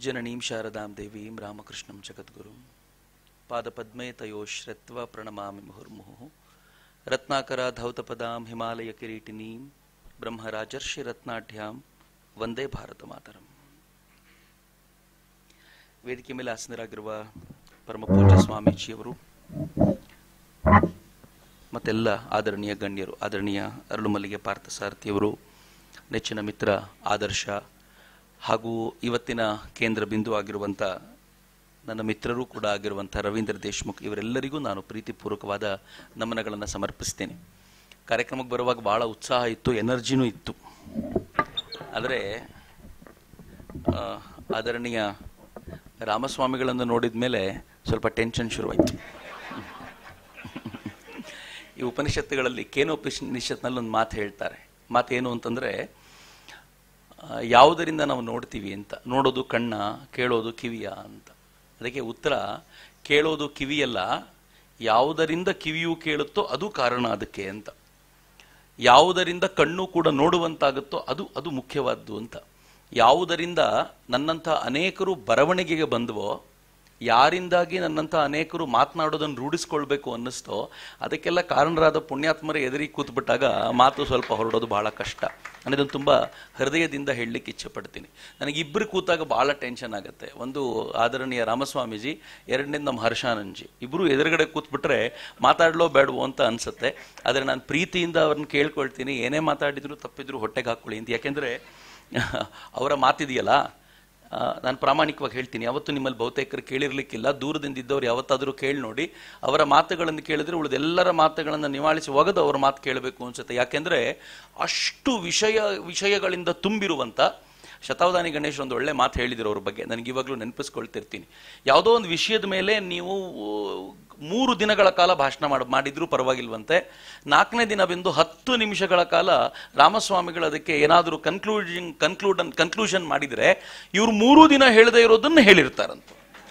ಜನನೀಂ ಶಾರದಾಂ ದೇವೀಂ ರಾಮಕೃಷ್ಣಂ ಜಗದ್ಗುರುಂ ಪಾದಪದ್ಮೇ ತಯೋ ಶ್ರತ್ವ ಪ್ರಣಮಾಮಿ ಮುಹುರ್ಮುಹುಃ ರತ್ನಾಕರ ಧೌತಪದಾಂ ಹಿಮಾಲಯ ಕಿರೀಟಿನೀಂ ಬ್ರಹ್ಮರಾಜರ್ಷಿ ರತ್ನಾಢ್ಯಾಂ ವಂದೇ ಭಾರತ ಮಾತರಂ ವೇದಿಕೆ ಮೇಲೆ ಆಸನರಾಗಿರುವ ಪರಮ ಪೂಜ್ಯ ಸ್ವಾಮೀಜಿಯವರು ಮತ್ತೆಲ್ಲ ಆದರಣೀಯ ಗಣ್ಯರು ಆದರಣೀಯ ಅರಳುಮಲ್ಲಿಗೆ ಪಾರ್ಥಸಾರಥಿಯವರು ನೆಚ್ಚಿನ ಮಿತ್ರ ಆದರ್ಶ ಹಾಗೂ ಇವತ್ತಿನ ಕೇಂದ್ರ ಬಿಂದು ಆಗಿರುವಂಥ ನನ್ನ ಮಿತ್ರರೂ ಕೂಡ ಆಗಿರುವಂಥ ರವೀಂದ್ರ ದೇಶ್ಮುಖ್ ಇವರೆಲ್ಲರಿಗೂ ನಾನು ಪ್ರೀತಿಪೂರ್ವಕವಾದ ನಮನಗಳನ್ನು ಸಮರ್ಪಿಸ್ತೇನೆ ಕಾರ್ಯಕ್ರಮಕ್ಕೆ ಬರುವಾಗ ಭಾಳ ಉತ್ಸಾಹ ಇತ್ತು ಎನರ್ಜಿನೂ ಇತ್ತು ಆದರೆ ಆ, ಆದರಣೀಯ ರಾಮಸ್ವಾಮಿಗಳನ್ನು ನೋಡಿದ ಮೇಲೆ ಸ್ವಲ್ಪ ಟೆನ್ಷನ್ ಶುರುವಾಯಿತು ಈ ಉಪನಿಷತ್ತುಗಳಲ್ಲಿ ಕೇನೋಪನಿಷತ್ನಲ್ಲಿ ಒಂದು ಮಾತು ಹೇಳ್ತಾರೆ ಮಾತೇನು ಅಂತಂದರೆ ಯಾವುದರಿಂದ ನಾವು ನೋಡ್ತೀವಿ ಅಂತ ನೋಡೋದು ಕಣ್ಣ ಕೇಳೋದು ಕಿವಿಯ ಅಂತ ಅದಕ್ಕೆ ಉತ್ತರ ಕೇಳೋದು ಕಿವಿಯಲ್ಲ ಯಾವುದರಿಂದ ಕಿವಿಯು ಕೇಳುತ್ತೋ ಅದು ಕಾರಣ ಅದಕ್ಕೆ ಅಂತ ಯಾವುದರಿಂದ ಕಣ್ಣು ಕೂಡ ನೋಡುವಂತಾಗುತ್ತೋ ಅದು ಅದು ಮುಖ್ಯವಾದ್ದು ಅಂತ ಯಾವುದರಿಂದ ನನ್ನಂಥ ಅನೇಕರು ಬರವಣಿಗೆಗೆ ಬಂದವೋ ಯಾರಿಂದಾಗಿ ನನ್ನಂಥ ಅನೇಕರು ಮಾತನಾಡೋದನ್ನು ರೂಢಿಸ್ಕೊಳ್ಬೇಕು ಅನ್ನಿಸ್ತೋ ಅದಕ್ಕೆಲ್ಲ ಕಾರಣರಾದ ಪುಣ್ಯಾತ್ಮರ ಎದುರಿಗೆ ಕೂತ್ಬಿಟ್ಟಾಗ ಮಾತು ಸ್ವಲ್ಪ ಹೊರಡೋದು ಬಹಳ ಕಷ್ಟ ನಾನು ಇದನ್ನು ತುಂಬ ಹೃದಯದಿಂದ ಹೇಳಲಿಕ್ಕೆ ಇಚ್ಛೆ ಪಡ್ತೀನಿ ನನಗೆ ಇಬ್ಬರು ಕೂತಾಗ ಭಾಳ ಟೆನ್ಷನ್ ಆಗುತ್ತೆ ಒಂದು ಆದರಣೀಯ ರಾಮಸ್ವಾಮೀಜಿ ಎರಡನೇದು ನಮ್ಮ ಹರ್ಷಾನಂದ್ಜಿ ಇಬ್ಬರು ಎದುರುಗಡೆ ಕೂತ್ಬಿಟ್ರೆ ಮಾತಾಡಲೋ ಬೇಡವೋ ಅಂತ ಅನ್ಸುತ್ತೆ ಆದರೆ ನಾನು ಪ್ರೀತಿಯಿಂದ ಅವ್ರನ್ನ ಕೇಳ್ಕೊಳ್ತೀನಿ ಏನೇ ಮಾತಾಡಿದ್ರು ತಪ್ಪಿದ್ರು ಹೊಟ್ಟೆಗೆ ಹಾಕ್ಕೊಳ್ಳಿ ಅಂತ ಯಾಕೆಂದರೆ ಅವರ ಮಾತಿದೆಯಲ್ಲ ಆ, ನಾನು ಪ್ರಾಮಾಣಿಕವಾಗಿ ಹೇಳ್ತೀನಿ ಯಾವತ್ತೂ ನಿಮ್ಮಲ್ಲಿ ಬಹುತೇಕರು ಕೇಳಿರ್ಲಿಕ್ಕಿಲ್ಲ ದೂರದಿಂದ ಇದ್ದವ್ರು ಯಾವತ್ತಾದರೂ ಕೇಳಿ ನೋಡಿ ಅವರ ಮಾತುಗಳನ್ನು ಕೇಳಿದ್ರೆ ಉಳಿದೆಲ್ಲರ ಮಾತುಗಳನ್ನು ನಿವಾಳಿಸಿ ಒಗೆದು ಅವರ ಮಾತು ಕೇಳಬೇಕು ಅನ್ಸುತ್ತೆ ಯಾಕೆಂದ್ರೆ ಅಷ್ಟು ವಿಷಯ ವಿಷಯಗಳಿಂದ ತುಂಬಿರುವಂಥ ಶತಾವಧಾನಿ ಗಣೇಶ್ ಒಂದು ಒಳ್ಳೆ ಮಾತು ಹೇಳಿದ್ರು ಅವ್ರ ಬಗ್ಗೆ ನನಗೆ ಇವಾಗಲೂ ನೆನಪಿಸ್ಕೊಳ್ತಿರ್ತೀನಿ ಯಾವುದೋ ಒಂದು ವಿಷಯದ ಮೇಲೆ ನೀವು ಮೂರು ದಿನಗಳ ಕಾಲ ಭಾಷಣ ಮಾಡಿ ಮಾಡಿದ್ರೂ ಪರವಾಗಿಲ್ವಂತೆ ನಾಲ್ಕನೇ ದಿನ ಬಂದು ಹತ್ತು ನಿಮಿಷಗಳ ಕಾಲ ರಾಮಸ್ವಾಮಿಗಳು ಅದಕ್ಕೆ ಏನಾದರೂ ಕನ್ಕ್ಲೂಷನ್ ಕನ್ಕ್ಲೂಡನ್ ಕನ್ಕ್ಲೂಷನ್ ಮಾಡಿದರೆ ಇವರು ಮೂರು ದಿನ ಹೇಳದೇ ಇರೋದನ್ನು ಹೇಳಿರ್ತಾರಂತ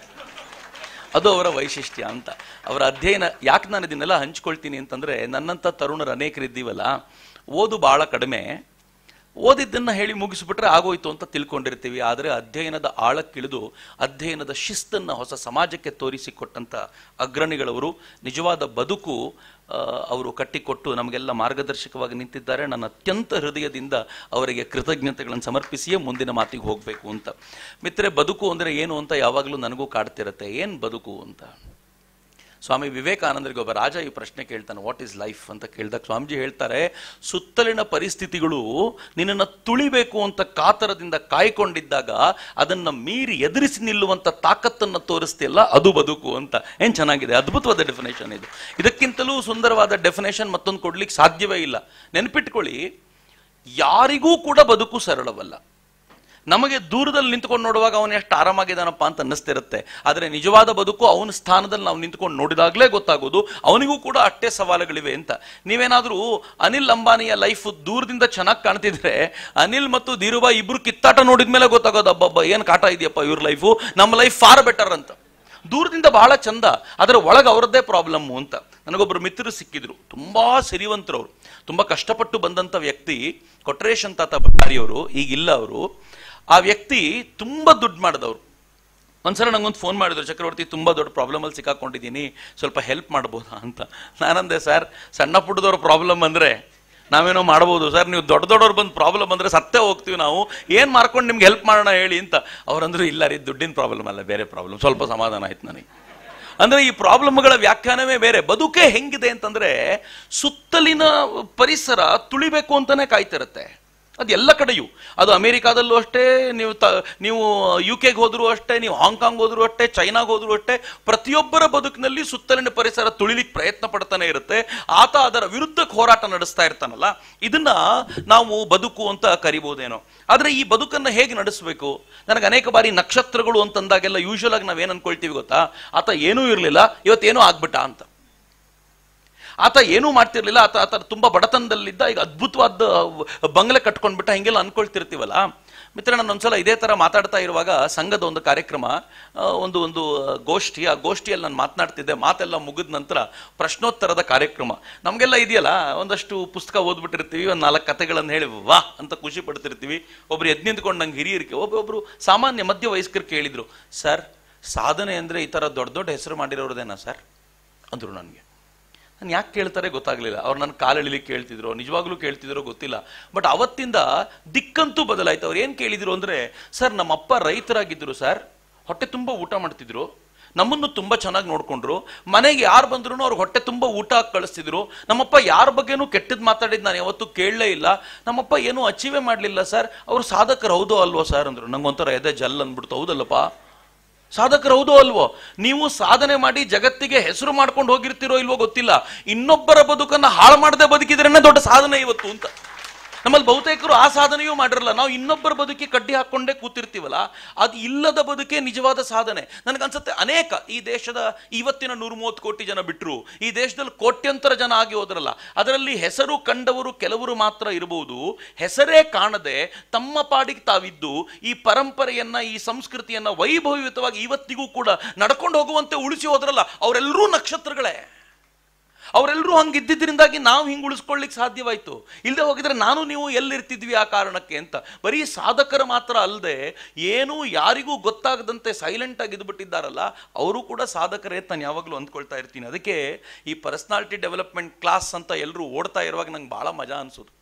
ಅದು ಅವರ ವೈಶಿಷ್ಟ್ಯ ಅಂತ ಅವರ ಅಧ್ಯಯನ ಯಾಕೆ ನಾನು ಇದನ್ನೆಲ್ಲ ಹಂಚ್ಕೊಳ್ತೀನಿ ಅಂತಂದ್ರೆ ನನ್ನಂಥ ತರುಣರು ಅನೇಕರಿದ್ದೀವಲ್ಲ ಓದು ಬಹಳ ಕಡಿಮೆ ಓದಿದ್ದನ್ನ ಹೇಳಿ ಮುಗಿಸ್ಬಿಟ್ರೆ ಆಗೋಯ್ತು ಅಂತ ತಿಳ್ಕೊಂಡಿರ್ತೀವಿ ಆದರೆ ಅಧ್ಯಯನದ ಆಳಕ್ಕಿಳಿದು ಅಧ್ಯಯನದ ಶಿಸ್ತನ್ನು ಹೊಸ ಸಮಾಜಕ್ಕೆ ತೋರಿಸಿಕೊಟ್ಟಂಥ ಅಗ್ರಣಿಗಳವರು ನಿಜವಾದ ಬದುಕು ಆ, ಅವರು ಕಟ್ಟಿಕೊಟ್ಟು ನಮಗೆಲ್ಲ ಮಾರ್ಗದರ್ಶಕವಾಗಿ ನಿಂತಿದ್ದಾರೆ ನನ್ನ ಅತ್ಯಂತ ಹೃದಯದಿಂದ ಅವರಿಗೆ ಕೃತಜ್ಞತೆಗಳನ್ನು ಸಮರ್ಪಿಸಿಯೇ ಮುಂದಿನ ಮಾತಿಗೆ ಹೋಗಬೇಕು ಅಂತ ಮಿತ್ರೆ ಬದುಕು ಅಂದರೆ ಏನು ಅಂತ ಯಾವಾಗಲೂ ನನಗೂ ಕಾಡ್ತಿರತ್ತೆ ಏನು ಬದುಕು ಅಂತ ಸ್ವಾಮಿ ವಿವೇಕಾನಂದರಿಗೆ ಒಬ್ಬ ರಾಜ ಈ ಪ್ರಶ್ನೆ ಕೇಳ್ತಾನೆ ವಾಟ್ ಈಸ್ ಲೈಫ್ ಅಂತ ಕೇಳಿದಾಗ ಸ್ವಾಮೀಜಿ ಹೇಳ್ತಾರೆ ಸುತ್ತಲಿನ ಪರಿಸ್ಥಿತಿಗಳು ನಿನ್ನನ್ನು ತುಳಿಬೇಕು ಅಂತ ಕಾತರದಿಂದ ಕಾಯ್ಕೊಂಡಿದ್ದಾಗ ಅದನ್ನ ಮೀರಿ ಎದುರಿಸಿ ನಿಲ್ಲುವಂತ ತಾಕತ್ತನ್ನು ತೋರಿಸ್ತಿಲ್ಲ ಅದು ಬದುಕು ಅಂತ ಏನ್ ಚೆನ್ನಾಗಿದೆ ಅದ್ಭುತವಾದ ಡೆಫಿನೇಷನ್ ಇದು ಇದಕ್ಕಿಂತಲೂ ಸುಂದರವಾದ ಡೆಫಿನೇಷನ್ ಮತ್ತೊಂದು ಕೊಡ್ಲಿಕ್ಕೆ ಸಾಧ್ಯವೇ ಇಲ್ಲ ನೆನ್ಪಿಟ್ಕೊಳ್ಳಿ ಯಾರಿಗೂ ಕೂಡ ಬದುಕು ಸರಳವಲ್ಲ ನಮಗೆ ದೂರದಲ್ಲಿ ನಿಂತ್ಕೊಂಡು ನೋಡುವಾಗ ಅವನು ಎಷ್ಟು ಆರಾಮಾಗಿದ್ದಾನಪ್ಪ ಅಂತ ಅನ್ನಿಸ್ತಿರುತ್ತೆ ಆದರೆ ನಿಜವಾದ ಬದುಕು ಅವನ ಸ್ಥಾನದಲ್ಲಿ ನಾವು ನಿಂತ್ಕೊಂಡು ನೋಡಿದಾಗಲೇ ಗೊತ್ತಾಗೋದು ಅವನಿಗೂ ಕೂಡ ಅಷ್ಟೇ ಸವಾಲುಗಳಿವೆ ಅಂತ ನೀವೇನಾದರೂ ಅನಿಲ್ ಅಂಬಾನಿಯ ಲೈಫ್ ದೂರದಿಂದ ಚೆನ್ನಾಗಿ ಕಾಣ್ತಿದ್ರೆ ಅನಿಲ್ ಮತ್ತು ಧೀರುಭಾಯ್ ಇಬ್ರು ಕಿತ್ತಾಟ ನೋಡಿದ ಮೇಲೆ ಗೊತ್ತಾಗೋದು ಅಬ್ಬಬ್ಬ ಏನು ಕಾಟ ಇದೆಯಪ್ಪ ಇವ್ರ ಲೈಫು ನಮ್ಮ ಲೈಫ್ ಫಾರ್ ಬೆಟರ್ ಅಂತ ದೂರದಿಂದ ಬಹಳ ಚಂದ ಅದರ ಒಳಗೆ ಅವರದ್ದೇ ಪ್ರಾಬ್ಲಮ್ಮು ಅಂತ ನನಗೊಬ್ಬರು ಮಿತ್ರರು ಸಿಕ್ಕಿದ್ರು ತುಂಬಾ ಸಿರಿವಂತರವರು ತುಂಬಾ ಕಷ್ಟಪಟ್ಟು ಬಂದಂಥ ವ್ಯಕ್ತಿ ಕೊಟ್ರೇಶನ್ ತಾತ ಬಳ್ಳಾರಿಯವರು ಈಗಿಲ್ಲ ಅವರು ಆ ವ್ಯಕ್ತಿ ತುಂಬಾ ದುಡ್ಡು ಮಾಡಿದವರು ಒಂದ್ಸಲ ನಂಗೊಂದು ಫೋನ್ ಮಾಡಿದ್ರು ಚಕ್ರವರ್ತಿ ತುಂಬಾ ದೊಡ್ಡ ಪ್ರಾಬ್ಲಮಲ್ಲಿ ಸಿಕ್ಕಾಕೊಂಡಿದ್ದೀನಿ ಸ್ವಲ್ಪ ಹೆಲ್ಪ್ ಮಾಡ್ಬೋದಾ ಅಂತ ನಾನಂದೆ ಸರ್ ಸಣ್ಣ ಪುಟ್ಟದವ್ರ ಪ್ರಾಬ್ಲಮ್ ಅಂದ್ರೆ ನಾವೇನೋ ಮಾಡ್ಬೋದು ಸರ್ ನೀವು ದೊಡ್ಡ ದೊಡ್ಡವ್ರು ಬಂದು ಪ್ರಾಬ್ಲಮ್ ಅಂದ್ರೆ ಸತ್ತೇ ಹೋಗ್ತೀವಿ ನಾವು ಏನ್ ಮಾಡ್ಕೊಂಡು ನಿಮ್ಗೆ ಹೆಲ್ಪ್ ಮಾಡೋಣ ಹೇಳಿ ಅಂತ ಅವ್ರಂದ್ರು ಇಲ್ಲ ರೀ ದುಡ್ಡಿನ ಪ್ರಾಬ್ಲಮ್ ಅಲ್ಲ ಬೇರೆ ಪ್ರಾಬ್ಲಮ್ ಸ್ವಲ್ಪ ಸಮಾಧಾನ ಆಯ್ತು ನನಗೆ ಅಂದ್ರೆ ಈ ಪ್ರಾಬ್ಲಮ್ಗಳ ವ್ಯಾಖ್ಯಾನವೇ ಬೇರೆ ಬದುಕೇ ಹೆಂಗಿದೆ ಅಂತಂದ್ರೆ ಸುತ್ತಲಿನ ಪರಿಸರ ತುಳಿಬೇಕು ಅಂತಾನೆ ಕಾಯ್ತಿರತ್ತೆ ಅದು ಎಲ್ಲ ಕಡೆಯೂ ಅದು ಅಮೆರಿಕಾದಲ್ಲೂ ಅಷ್ಟೇ ನೀವು ತ ನೀವು ಯು ಕೆಗೆ ಹೋದ್ರು ಅಷ್ಟೇ ನೀವು ಹಾಂಗ್ಕಾಂಗ್ ಹೋದ್ರು ಅಷ್ಟೇ ಚೈನಾಗ್ ಹೋದ್ರು ಅಷ್ಟೇ ಪ್ರತಿಯೊಬ್ಬರ ಬದುಕಿನಲ್ಲಿ ಸುತ್ತಲಿನ ಪರಿಸರ ತುಳಿಲಿಕ್ಕೆ ಪ್ರಯತ್ನ ಪಡ್ತಾನೆ ಇರುತ್ತೆ ಆತ ಅದರ ವಿರುದ್ಧಕ್ಕೆ ಹೋರಾಟ ನಡೆಸ್ತಾ ಇರ್ತಾನಲ್ಲ ಇದನ್ನ ನಾವು ಬದುಕು ಅಂತ ಕರಿಬಹುದೇನೋ ಆದ್ರೆ ಈ ಬದುಕನ್ನ ಹೇಗೆ ನಡೆಸಬೇಕು ನನಗೆ ಅನೇಕ ಬಾರಿ ನಕ್ಷತ್ರಗಳು ಅಂತಂದಾಗೆಲ್ಲ ಯೂಶುವಲ್ ಆಗಿ ನಾವೇನ್ ಅನ್ಕೊಳ್ತೀವಿ ಗೊತ್ತಾ ಆತ ಏನೂ ಇರಲಿಲ್ಲ ಇವತ್ತೇನೋ ಆಗ್ಬಿಟ್ಟ ಅಂತ ಆತ ಏನೂ ಮಾಡ್ತಿರ್ಲಿಲ್ಲ ಆತ ಆತ ತುಂಬಾ ಬಡತನದಲ್ಲಿದ್ದ ಈಗ ಅದ್ಭುತವಾದ ಬಂಗ್ಲೆ ಕಟ್ಕೊಂಡ್ಬಿಟ್ಟ ಹಿಂಗೆಲ್ಲ ಅನ್ಕೊಳ್ತಿರ್ತೀವಲ್ಲ ಮಿತ್ರ ನಾನು ಒಂದ್ಸಲ ಇದೇ ತರ ಮಾತಾಡ್ತಾ ಇರುವಾಗ ಸಂಘದ ಒಂದು ಕಾರ್ಯಕ್ರಮ ಆ, ಒಂದು ಒಂದು ಆ, ಗೋಷ್ಠಿ ಆ ಗೋಷ್ಠಿಯಲ್ಲಿ ನಾನು ಮಾತನಾಡ್ತಿದ್ದೆ ಮಾತೆಲ್ಲ ಮುಗಿದ ನಂತರ ಪ್ರಶ್ನೋತ್ತರದ ಕಾರ್ಯಕ್ರಮ ನಮಗೆಲ್ಲ ಇದೆಯಲ್ಲ ಒಂದಷ್ಟು ಪುಸ್ತಕ ಓದ್ಬಿಟ್ಟಿರ್ತೀವಿ ಒಂದು ನಾಲ್ಕು ಕಥೆಗಳನ್ನು ಹೇಳಿ ವಾ ಅಂತ ಖುಷಿ ಪಡ್ತಿರ್ತೀವಿ ಒಬ್ರು ಎದ್ ನಿಂತ್ಕೊಂಡು ನಂಗೆ ಹಿರಿಯರಿಗೆ ಒಬ್ಬೊಬ್ರು ಸಾಮಾನ್ಯ ಮಧ್ಯ ವಯಸ್ಕರು ಕೇಳಿದ್ರು ಸರ್ ಸಾಧನೆ ಅಂದ್ರೆ ಈ ತರ ದೊಡ್ಡ ದೊಡ್ಡ ಹೆಸರು ಮಾಡಿರೋದೇನಾ ಸರ್ ಅಂದ್ರು ನನಗೆ ನಾನು ಯಾಕೆ ಕೇಳ್ತಾರೆ ಗೊತ್ತಾಗ್ಲಿಲ್ಲ ಅವ್ರು ನನ್ನ ಕಾಲೆಳಿಲಿಕ್ಕೆ ಕೇಳ್ತಿದ್ರು ನಿಜವಾಗ್ಲೂ ಕೇಳ್ತಿದ್ರು ಗೊತ್ತಿಲ್ಲ ಬಟ್ ಅವತ್ತಿಂದ ದಿಕ್ಕಂತೂ ಬದಲಾಯ್ತು ಅವ್ರು ಏನು ಕೇಳಿದ್ರು ಅಂದ್ರೆ ಸರ್ ನಮ್ಮಪ್ಪ ರೈತರಾಗಿದ್ರು ಸರ್ ಹೊಟ್ಟೆ ತುಂಬ ಊಟ ಮಾಡ್ತಿದ್ರು ನಮ್ಮನ್ನು ತುಂಬಾ ಚೆನ್ನಾಗಿ ನೋಡ್ಕೊಂಡ್ರು ಮನೆಗೆ ಯಾರು ಬಂದ್ರು ಅವ್ರಿಗೆ ಹೊಟ್ಟೆ ತುಂಬ ಊಟ ಹಾಕಿ ಕಳಿಸ್ತಿದ್ರು ನಮ್ಮಪ್ಪ ಯಾರ ಬಗ್ಗೆನೂ ಕೆಟ್ಟದ್ ಮಾತಾಡಿದ್ ನಾನು ಯಾವತ್ತೂ ಕೇಳಲೇ ಇಲ್ಲ ನಮ್ಮಪ್ಪ ಏನೂ ಅಚೀವೇ ಮಾಡಲಿಲ್ಲ ಸರ್ ಅವ್ರು ಸಾಧಕರು ಹೌದೋ ಅಲ್ವೋ ಸರ್ ಅಂದ್ರು ನಂಗೊಂಥರ ಎದೆ ಜಲ್ ಅಂದ್ಬಿಡ್ತು ಹೌದಲ್ಲಪ್ಪ ಸಾಧಕರು ಹೌದೋ ಅಲ್ವೋ ನೀವು ಸಾಧನೆ ಮಾಡಿ ಜಗತ್ತಿಗೆ ಹೆಸರು ಮಾಡ್ಕೊಂಡು ಹೋಗಿರ್ತಿರೋ ಇಲ್ವೋ ಗೊತ್ತಿಲ್ಲ ಇನ್ನೊಬ್ಬರ ಬದುಕನ್ನ ಹಾಳು ಮಾಡದೆ ಬದುಕಿದ್ರೇನೆ ದೊಡ್ಡ ಸಾಧನೆ ಇವತ್ತು ಅಂತ ನಮ್ಮಲ್ಲಿ ಬಹುತೇಕರು ಆ ಸಾಧನೆಯೂ ಮಾಡಿರಲ್ಲ ನಾವು ಇನ್ನೊಬ್ಬರ ಬದುಕಿ ಕಡ್ಡಿ ಹಾಕೊಂಡೇ ಕೂತಿರ್ತೀವಲ್ಲ ಅದು ಇಲ್ಲದ ಬದುಕೇ ನಿಜವಾದ ಸಾಧನೆ ನನಗನ್ಸುತ್ತೆ ಅನೇಕ ಈ ದೇಶದ ಇವತ್ತಿನ ನೂರ ಮೂವತ್ತು ಕೋಟಿ ಜನ ಬಿಟ್ಟರು ಈ ದೇಶದಲ್ಲಿ ಕೋಟ್ಯಂತರ ಜನ ಆಗಿ ಹೋದ್ರಲ್ಲ ಅದರಲ್ಲಿ ಹೆಸರು ಕಂಡವರು ಕೆಲವರು ಮಾತ್ರ ಇರಬಹುದು ಹೆಸರೇ ಕಾಣದೆ ತಮ್ಮ ಪಾಡಿಗೆ ತಾವಿದ್ದು ಈ ಪರಂಪರೆಯನ್ನ ಈ ಸಂಸ್ಕೃತಿಯನ್ನ ವೈಭವಯುತವಾಗಿ ಇವತ್ತಿಗೂ ಕೂಡ ನಡ್ಕೊಂಡು ಹೋಗುವಂತೆ ಉಳಿಸಿ ಹೋದ್ರಲ್ಲ ಅವರೆಲ್ಲರೂ ನಕ್ಷತ್ರಗಳೇ ಅವರೆಲ್ಲರೂ ಹಂಗಿದ್ದಿದ್ರಿಂದಾಗಿ ನಾವು ಹಿಂಗೆ ಉಳಿಸ್ಕೊಳ್ಳಿಕ್ಕೆ ಸಾಧ್ಯವಾಯಿತು ಇಲ್ಲದೆ ಹೋಗಿದ್ರೆ ನಾನು ನೀವು ಎಲ್ಲಿರ್ತಿದ್ವಿ ಆ ಕಾರಣಕ್ಕೆ ಅಂತ ಬರೀ ಸಾಧಕರು ಮಾತ್ರ ಅಲ್ಲದೆ ಏನೂ ಯಾರಿಗೂ ಗೊತ್ತಾಗದಂತೆ ಸೈಲೆಂಟ್ ಆಗಿ ಇದ್ಬಿಟ್ಟಿದ್ದಾರಲ್ಲ ಅವರು ಕೂಡ ಸಾಧಕರೇ ಅಂತ ನಾನು ಯಾವಾಗಲೂ ಅಂದ್ಕೊಳ್ತಾ ಇರ್ತೀನಿ ಅದಕ್ಕೆ ಈ ಪರ್ಸನಾಲಿಟಿ ಡೆವಲಪ್ಮೆಂಟ್ ಕ್ಲಾಸ್ ಅಂತ ಎಲ್ಲರೂ ಓಡ್ತಾ ಇರುವಾಗ ನಂಗೆ ಭಾಳ ಮಜಾ ಅನ್ಸೋದು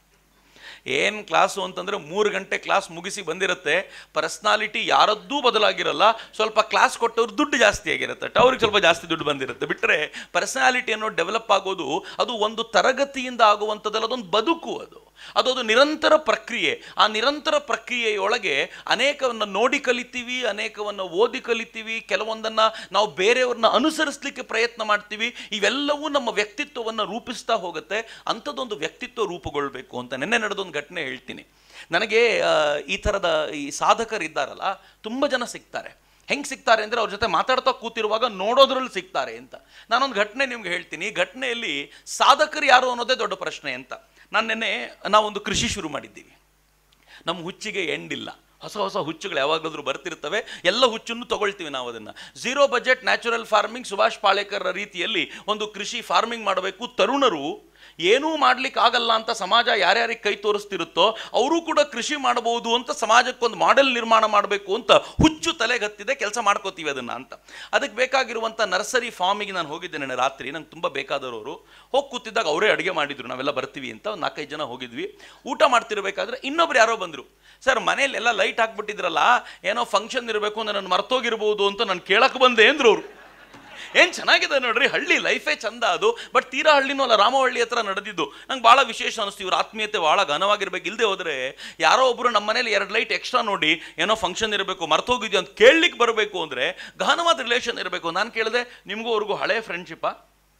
ಏನು ಕ್ಲಾಸು ಅಂತಂದ್ರೆ ಮೂರು ಗಂಟೆ ಕ್ಲಾಸ್ ಮುಗಿಸಿ ಬಂದಿರುತ್ತೆ ಪರ್ಸ್ನಾಲಿಟಿ ಯಾರದ್ದೂ ಬದಲಾಗಿರಲ್ಲ ಸ್ವಲ್ಪ ಕ್ಲಾಸ್ ಕೊಟ್ಟವ್ರು ದುಡ್ಡು ಜಾಸ್ತಿ ಆಗಿರುತ್ತೆ ಅವ್ರಿಗೆ ಸ್ವಲ್ಪ ಜಾಸ್ತಿ ದುಡ್ಡು ಬಂದಿರುತ್ತೆ ಬಿಟ್ಟರೆ ಪರ್ಸನಾಲಿಟಿ ಅನ್ನೋ ಡೆವಲಪ್ ಆಗೋದು ಅದು ಒಂದು ತರಗತಿಯಿಂದ ಆಗುವಂಥದ್ದಲ್ಲ ಅದೊಂದು ಬದುಕು ಅದು ಅದೊಂದು ನಿರಂತರ ಪ್ರಕ್ರಿಯೆ ಆ ನಿರಂತರ ಪ್ರಕ್ರಿಯೆಯೊಳಗೆ ಅನೇಕವನ್ನ ನೋಡಿ ಕಲಿತೀವಿ ಅನೇಕವನ್ನ ಓದಿ ಕಲಿತೀವಿ ಕೆಲವೊಂದನ್ನ ನಾವು ಬೇರೆಯವ್ರನ್ನ ಅನುಸರಿಸಲಿಕ್ಕೆ ಪ್ರಯತ್ನ ಮಾಡ್ತೀವಿ ಇವೆಲ್ಲವೂ ನಮ್ಮ ವ್ಯಕ್ತಿತ್ವವನ್ನು ರೂಪಿಸ್ತಾ ಹೋಗುತ್ತೆ ಅಂಥದ್ದೊಂದು ವ್ಯಕ್ತಿತ್ವ ರೂಪುಗೊಳ್ಬೇಕು ಅಂತ ನಿನ್ನೆ ನಡೆದೊಂದು ಘಟನೆ ಹೇಳ್ತೀನಿ ನನಗೆ ಆ, ಈ ಥರದ ಈ ಸಾಧಕರು ಇದ್ದಾರಲ್ಲ ತುಂಬ ಜನ ಸಿಗ್ತಾರೆ ಹೆಂಗೆ ಸಿಗ್ತಾರೆ ಅಂದರೆ ಅವ್ರ ಜೊತೆ ಮಾತಾಡ್ತಾ ಕೂತಿರುವಾಗ ನೋಡೋದ್ರಲ್ಲಿ ಸಿಗ್ತಾರೆ ಅಂತ ನಾನೊಂದು ಘಟನೆ ನಿಮ್ಗೆ ಹೇಳ್ತೀನಿ ಈ ಘಟನೆಯಲ್ಲಿ ಸಾಧಕರು ಯಾರು ಅನ್ನೋದೇ ದೊಡ್ಡ ಪ್ರಶ್ನೆ ಅಂತ ನಾನು ನಿನ್ನೆ ನಾವೊಂದು ಕೃಷಿ ಶುರು ಮಾಡಿದ್ದೀವಿ ನಮ್ಮ ಹುಚ್ಚಿಗೆ ಎಂಡಿಲ್ಲ ಹೊಸ ಹೊಸ ಹುಚ್ಚುಗಳು ಯಾವಾಗಲಾದ್ರೂ ಬರ್ತಿರ್ತವೆ ಎಲ್ಲ ಹುಚ್ಚನ್ನು ತಗೊಳ್ತೀವಿ ನಾವು ಅದನ್ನ zero budget natural farming Subhash Palekar ರೀತಿಯಲ್ಲಿ ಒಂದು ಕೃಷಿ ಫಾರ್ಮಿಂಗ್ ಮಾಡಬೇಕು ತರುಣರು ಏನೂ ಮಾಡ್ಲಿಕ್ಕೆ ಆಗಲ್ಲ ಅಂತ ಸಮಾಜ ಯಾರ್ಯಾರಿಗೆ ಕೈ ತೋರಿಸ್ತಿರುತ್ತೋ ಅವರು ಕೂಡ ಕೃಷಿ ಮಾಡಬಹುದು ಅಂತ ಸಮಾಜಕ್ಕೊಂದು ಮಾಡೆಲ್ ನಿರ್ಮಾಣ ಮಾಡಬೇಕು ಅಂತ ಹುಚ್ಚು ತಲೆಗತ್ತಿದೆ ಕೆಲಸ ಮಾಡ್ಕೋತೀವಿ ಅದನ್ನ ಅಂತ ಅದಕ್ಕೆ ಬೇಕಾಗಿರುವಂಥ ನರ್ಸರಿ ಫಾರ್ಮಿಗೆ ನಾನು ಹೋಗಿದ್ದೆ ನೆನ್ನೆ ರಾತ್ರಿ ನಂಗೆ ತುಂಬ ಬೇಕಾದವರು ಹೋಗಿ ಕೂತಿದ್ದಾಗ ಅವರೇ ಅಡುಗೆ ಮಾಡಿದ್ರು ನಾವೆಲ್ಲ ಬರ್ತೀವಿ ಅಂತ ಒಂದು ನಾಲ್ಕೈದು ಜನ ಹೋಗಿದ್ವಿ ಊಟ ಮಾಡ್ತಿರ್ಬೇಕಾದ್ರೆ ಇನ್ನೊಬ್ರು ಯಾರೋ ಬಂದರು ಸರ್ ಮನೇಲಿ ಎಲ್ಲ ಲೈಟ್ ಹಾಕ್ಬಿಟ್ಟಿದ್ರಲ್ಲ ಏನೋ ಫಂಕ್ಷನ್ ಇರಬೇಕು ಅಂದ್ರೆ ನಾನು ಮರ್ತೋಗಿರ್ಬೋದು ಅಂತ ನಾನು ಕೇಳಕ್ಕೆ ಬಂದೆ ಅಂದ್ರು ಅವರು ಏನ್ ಚೆನ್ನಾಗಿದೆ ನೋಡ್ರಿ ಹಳ್ಳಿ ಲೈಫೇ ಚಂದ ಅದು ಬಟ್ ತೀರಾ ಹಳ್ಳಿನೂ ಅಲ್ಲ ರಾಮವಳ್ಳಿ ಹತ್ರ ನಡೆದಿದ್ದು ನಂಗೆ ಭಾಳ ವಿಶೇಷ ಅನಿಸ್ತು ಇವ್ರ ಆತ್ಮೀಯತೆ ಭಾಳ ಘನವಾಗಿರ್ಬೇಕು ಇಲ್ಲದೆ ಹೋದ್ರೆ ಯಾರೋ ಒಬ್ರು ನಮ್ಮ ಮನೇಲಿ ಎರಡು ಲೈಟ್ ಎಕ್ಸ್ಟ್ರಾ ನೋಡಿ ಏನೋ ಫಂಕ್ಷನ್ ಇರಬೇಕು ಮರ್ತೋಗಿದ್ಯೋ ಅಂತ ಕೇಳಲಿಕ್ಕೆ ಬರಬೇಕು ಅಂದ್ರೆ ಗಹನವಾದ ರಿಲೇಷನ್ ಇರಬೇಕು ನಾನು ಕೇಳಿದೆ ನಿಮಗೂ ಅವ್ರಿಗೂ ಹಳೆ ಫ್ರೆಂಡ್ಶಿಪ್ಪಾ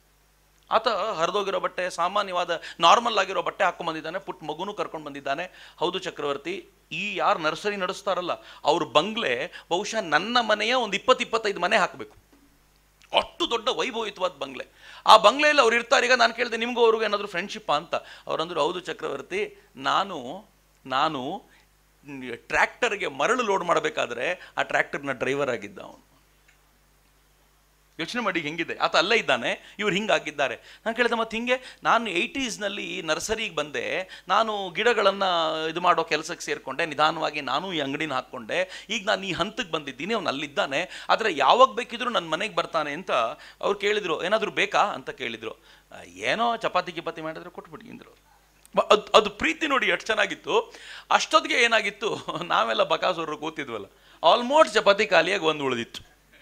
ಆತ ಹರಿದೋಗಿರೋ ಬಟ್ಟೆ ಸಾಮಾನ್ಯವಾದ ನಾರ್ಮಲ್ ಆಗಿರೋ ಬಟ್ಟೆ ಹಾಕೊಂಡ್ ಬಂದಿದ್ದಾನೆ ಪುಟ್ ಮಗುನೂ ಕರ್ಕೊಂಡು ಬಂದಿದ್ದಾನೆ ಹೌದು ಚಕ್ರವರ್ತಿ ಈ ಯಾರು ನರ್ಸರಿ ನಡೆಸ್ತಾರಲ್ಲ ಅವ್ರ ಬಂಗ್ಲೆ ಬಹುಶಃ ನನ್ನ ಮನೆಯ ಒಂದು ಇಪ್ಪತ್ತು ಇಪ್ಪತ್ತೈದು ಮನೆ ಹಾಕಬೇಕು ಅಷ್ಟು ದೊಡ್ಡ ವೈಭವಿತವಾದ ಬಂಗ್ಲೆ ಆ ಬಂಗ್ಲೆಯಲ್ಲಿ ಅವ್ರು ಇರ್ತಾರೆ ಈಗ ನಾನು ಕೇಳಿದೆ ನಿಮಗೂ ಅವ್ರಿಗೂ ಏನಾದರೂ ಫ್ರೆಂಡ್ಶಿಪ್ ಅಂತ ಅವ್ರಂದ್ರು ಹೌದು ಚಕ್ರವರ್ತಿ ನಾನು ನಾನು ಟ್ರ್ಯಾಕ್ಟರ್ಗೆ ಮರಳು ಲೋಡ್ ಮಾಡಬೇಕಾದ್ರೆ ಆ ಟ್ರ್ಯಾಕ್ಟರ್ನ ಡ್ರೈವರ್ ಆಗಿದ್ದ ಅವನು ಯೋಚನೆ ಮಾಡಿ ಹೆಂಗಿದೆ ಆತ ಅಲ್ಲೇ ಇದ್ದಾನೆ ಇವ್ರು ಹಿಂಗಾಗಿದ್ದಾರೆ ನಾನು ಕೇಳಿದೆ ಮತ್ತೆ ಹಿಂಗೆ ನಾನು ಏಯ್ಟೀಸ್ನಲ್ಲಿ ನರ್ಸರಿಗೆ ಬಂದೆ ನಾನು ಗಿಡಗಳನ್ನು ಇದು ಮಾಡೋ ಕೆಲಸಕ್ಕೆ ಸೇರಿಕೊಂಡೆ ನಿಧಾನವಾಗಿ ನಾನು ಈ ಅಂಗಡಿನ ಹಾಕ್ಕೊಂಡೆ ಈಗ ನಾನು ಈ ಹಂತಕ್ಕೆ ಬಂದಿದ್ದೀನಿ ಅವ್ನು ಅಲ್ಲಿದ್ದಾನೆ ಆದರೆ ಯಾವಾಗ ಬೇಕಿದ್ರು ನನ್ನ ಮನೆಗೆ ಬರ್ತಾನೆ ಅಂತ ಅವ್ರು ಕೇಳಿದ್ರು ಏನಾದರೂ ಬೇಕಾ ಅಂತ ಕೇಳಿದ್ರು ಆ, ಏನೋ ಚಪಾತಿ ಗಿಪಾತಿ ಮಾಡಿದ್ರೆ ಕೊಟ್ಬಿಡಿ ಅಂದ್ರು ಬ- ಅದು ಅದು ಪ್ರೀತಿ ನೋಡಿ ಎಷ್ಟು ಚೆನ್ನಾಗಿತ್ತು ಅಷ್ಟೊತ್ತಿಗೆ ಏನಾಗಿತ್ತು ನಾವೆಲ್ಲ ಬಕಾಸೂರು ಕೂತಿದ್ವಲ್ಲ ಆಲ್ಮೋಸ್ಟ್ ಚಪಾತಿ ಖಾಲಿಯಾಗಿ ಒಂದು ಉಳಿದಿತ್ತು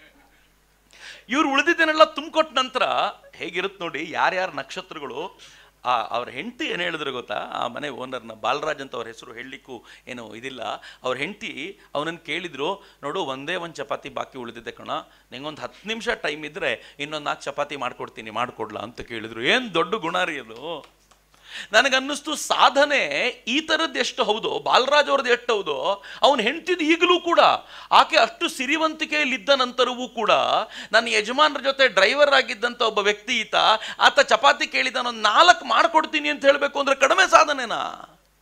ಇವ್ರು ಉಳಿದಿದ್ದೇನೆಲ್ಲ ತುಂಬಿಕೊಟ್ಟ ನಂತರ ಹೇಗಿರುತ್ತೆ ನೋಡಿ ಯಾರ್ಯಾರ ನಕ್ಷತ್ರಗಳು ಆ ಅವ್ರ ಹೆಂಡತಿ ಏನು ಹೇಳಿದ್ರು ಗೊತ್ತಾ ಆ ಮನೆ ಓನರ್ನ ಬಾಲರಾಜ್ ಅಂತ ಅವ್ರ ಹೆಸರು ಹೇಳಲಿಕ್ಕೂ ಏನು ಇದಿಲ್ಲ ಅವ್ರ ಹೆಂಡತಿ ಅವನನ್ನು ಕೇಳಿದ್ರು ನೋಡು ಒಂದೇ ಒಂದು ಚಪಾತಿ ಬಾಕಿ ಉಳಿದಿದೆ ಕಣ ನಿಂಗೊಂದು ಹತ್ತು ನಿಮಿಷ ಟೈಮ್ ಇದ್ದರೆ ಇನ್ನೊಂದು ನಾಲ್ಕು ಚಪಾತಿ ಮಾಡ್ಕೊಡ್ತೀನಿ ಮಾಡ್ಕೊಡ್ಲಾ ಅಂತ ಕೇಳಿದ್ರು ಏನು ದೊಡ್ಡ ಗುಣ ರೀ ಅದು ನನಗನ್ನಿಸ್ತು ಸಾಧನೆ ಈ ಥರದ್ದು ಎಷ್ಟು ಹೌದೋ ಬಾಲರಾಜ್ ಅವ್ರದ್ದು ಎಷ್ಟು ಹೌದೋ ಅವನ ಹೆಂಡ್ತಿದ್ದು ಈಗಲೂ ಕೂಡ ಆಕೆ ಅಷ್ಟು ಸಿರಿವಂತಿಕೆಯಲ್ಲಿದ್ದ ನಂತರವೂ ಕೂಡ ನನ್ನ ಯಜಮಾನರ ಜೊತೆ ಡ್ರೈವರ್ ಆಗಿದ್ದಂಥ ಒಬ್ಬ ವ್ಯಕ್ತಿ ಈತ ಆತ ಚಪಾತಿ ಕೇಳಿದ ನಾನು ನಾಲ್ಕು ಮಾಡ್ಕೊಡ್ತೀನಿ ಅಂತ ಹೇಳಬೇಕು ಅಂದ್ರೆ ಕಡಿಮೆ ಸಾಧನೆನಾ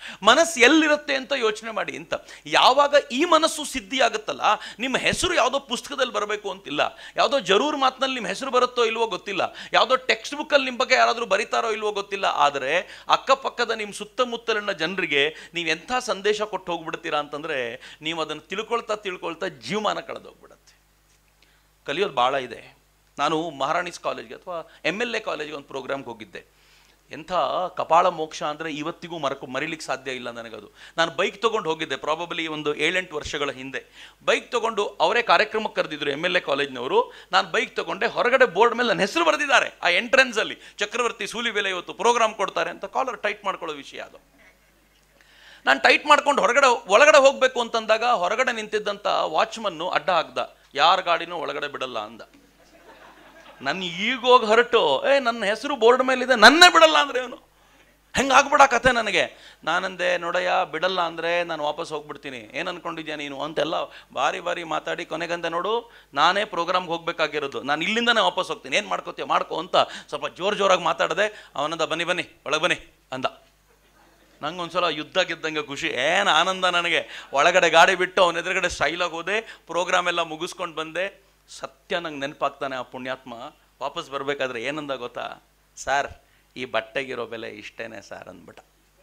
ಮನಸ್ಸು ಎಲ್ಲಿರುತ್ತೆ ಅಂತ ಯೋಚನೆ ಮಾಡಿ ಅಂತ ಯಾವಾಗ ಈ ಮನಸ್ಸು ಸಿದ್ಧಿ ಆಗುತ್ತಲ್ಲ ನಿಮ್ಮ ಹೆಸರು ಯಾವುದೋ ಪುಸ್ತಕದಲ್ಲಿ ಬರಬೇಕು ಅಂತಿಲ್ಲ ಯಾವುದೋ ಜರೂರ್ ಮಾತಿನಲ್ಲಿ ನಿಮ್ಮ ಹೆಸರು ಬರುತ್ತೋ ಇಲ್ವೋ ಗೊತ್ತಿಲ್ಲ ಯಾವುದೋ ಟೆಕ್ಸ್ಟ್ ಬುಕ್ಕಲ್ಲಿ ನಿಮ್ಮ ಬಗ್ಗೆ ಯಾರಾದರೂ ಬರೀತಾರೋ ಇಲ್ವೋ ಗೊತ್ತಿಲ್ಲ ಆದರೆ ಅಕ್ಕಪಕ್ಕದ ನಿಮ್ಮ ಸುತ್ತಮುತ್ತಲಿನ ಜನರಿಗೆ ನೀವು ಎಂಥ ಸಂದೇಶ ಕೊಟ್ಟು ಹೋಗ್ಬಿಡ್ತೀರಾ ಅಂತಂದರೆ ನೀವು ಅದನ್ನು ತಿಳ್ಕೊಳ್ತಾ ತಿಳ್ಕೊಳ್ತಾ ಜೀವಮಾನ ಕಳೆದೋಗ್ಬಿಡತ್ತೆ ಕಲಿಯೋದು ಭಾಳ ಇದೆ ನಾನು ಮಹಾರಾಣಿಸ್ ಕಾಲೇಜ್ಗೆ ಅಥವಾ ಎಮ್ ಎಲ್ ಎ ಕಾಲೇಜ್ಗೆ ಒಂದು ಪ್ರೋಗ್ರಾಮ್ಗೆ ಹೋಗಿದ್ದೆ ಎಂಥ ಕಪಾಳ ಮೋಕ್ಷ ಅಂದರೆ ಇವತ್ತಿಗೂ ಮರಕು ಮರಿಲಿಕ್ಕೆ ಸಾಧ್ಯ ಇಲ್ಲ ನನಗದು ನಾನು ಬೈಕ್ ತೊಗೊಂಡು ಹೋಗಿದ್ದೆ ಪ್ರಾಬಬಲಿ ಒಂದು ಏಳೆಂಟು ವರ್ಷಗಳ ಹಿಂದೆ ಬೈಕ್ ತೊಗೊಂಡು ಅವರೇ ಕಾರ್ಯಕ್ರಮಕ್ಕೆ ಕರೆದಿದ್ರು ಎಮ್ ಎಲ್ ಎ ಕಾಲೇಜ್ನವರು ನಾನು ಬೈಕ್ ತೊಗೊಂಡೆ ಹೊರಗಡೆ ಬೋರ್ಡ್ ಮೇಲೆ ನನ್ನ ಹೆಸರು ಬರೆದಿದ್ದಾರೆ ಆ ಎಂಟ್ರೆನ್ಸಲ್ಲಿ ಚಕ್ರವರ್ತಿ ಸೂಲಿಬೆಲೆ ಇವತ್ತು ಪ್ರೋಗ್ರಾಮ್ ಕೊಡ್ತಾರೆ ಅಂತ ಕಾಲರ್ ಟೈಟ್ ಮಾಡ್ಕೊಳ್ಳೋ ವಿಷಯ ಅದು ನಾನು ಟೈಟ್ ಮಾಡ್ಕೊಂಡು ಹೊರಗಡೆ ಒಳಗಡೆ ಹೋಗಬೇಕು ಅಂತಂದಾಗ ಹೊರಗಡೆ ನಿಂತಿದ್ದಂಥ ವಾಚ್ಮನ್ನು ಅಡ್ಡ ಹಾಕ್ದ ಯಾರ ಗಾಡಿನೂ ಒಳಗಡೆ ಬಿಡಲ್ಲ ಅಂದ ನನ್ನ ಈಗೋಗಿ ಹೊರಟು ಏ ನನ್ನ ಹೆಸರು ಬೋರ್ಡ್ ಮೇಲಿದೆ ನನ್ನೇ ಬಿಡಲ್ಲ ಅಂದ್ರೆ ಇವನು ಹೆಂಗೆ ಆಗ್ಬಿಡ ಕತೆ ನನಗೆ ನಾನಂದೆ ನೋಡಯ್ಯ ಬಿಡಲ್ಲ ಅಂದರೆ ನಾನು ವಾಪಸ್ ಹೋಗ್ಬಿಡ್ತೀನಿ ಏನು ಅನ್ಕೊಂಡಿದ್ಯಾ ನೀನು ಅಂತೆಲ್ಲ ಬಾರಿ ಬಾರಿ ಮಾತಾಡಿ ಕೊನೆಗಂದೆ ನೋಡು ನಾನೇ ಪ್ರೋಗ್ರಾಮ್ಗೆ ಹೋಗ್ಬೇಕಾಗಿರೋದು ನಾನು ಇಲ್ಲಿಂದನೇ ವಾಪಸ್ ಹೋಗ್ತೀನಿ ಏನು ಮಾಡ್ಕೋತೀಯ ಮಾಡ್ಕೋ ಅಂತ ಸ್ವಲ್ಪ ಜೋರು ಜೋರಾಗಿ ಮಾತಾಡಿದೆ ಅವನಂದ ಬನ್ನಿ ಬನ್ನಿ ಒಳಗೆ ಬನ್ನಿ ಅಂದ ನಂಗೆ ಒಂದ್ಸಲ ಯುದ್ಧ ಗೆದ್ದಂಗೆ ಖುಷಿ ಏನು ಆನಂದ ನನಗೆ ಒಳಗಡೆ ಗಾಡಿ ಬಿಟ್ಟು ಅವನ ಎದುರುಗಡೆ ಸ್ಟೈಲಾಗಿ ಹೋದೆ ಪ್ರೋಗ್ರಾಮ್ ಎಲ್ಲ ಮುಗಿಸ್ಕೊಂಡು ಬಂದೆ ಸತ್ಯ ನಂಗೆ ನೆನಪಾಗ್ತಾನೆ ಆ ಪುಣ್ಯಾತ್ಮ ವಾಪಸ್ ಬರಬೇಕಾದ್ರೆ ಏನಂದ ಗೊತ್ತಾ ಸರ್ ಈ ಬಟ್ಟೆಗಿರೋ ಬೆಲೆ ಇಷ್ಟೇನೆ ಸರ್ ಅಂದ್ಬಿಟ್ಟ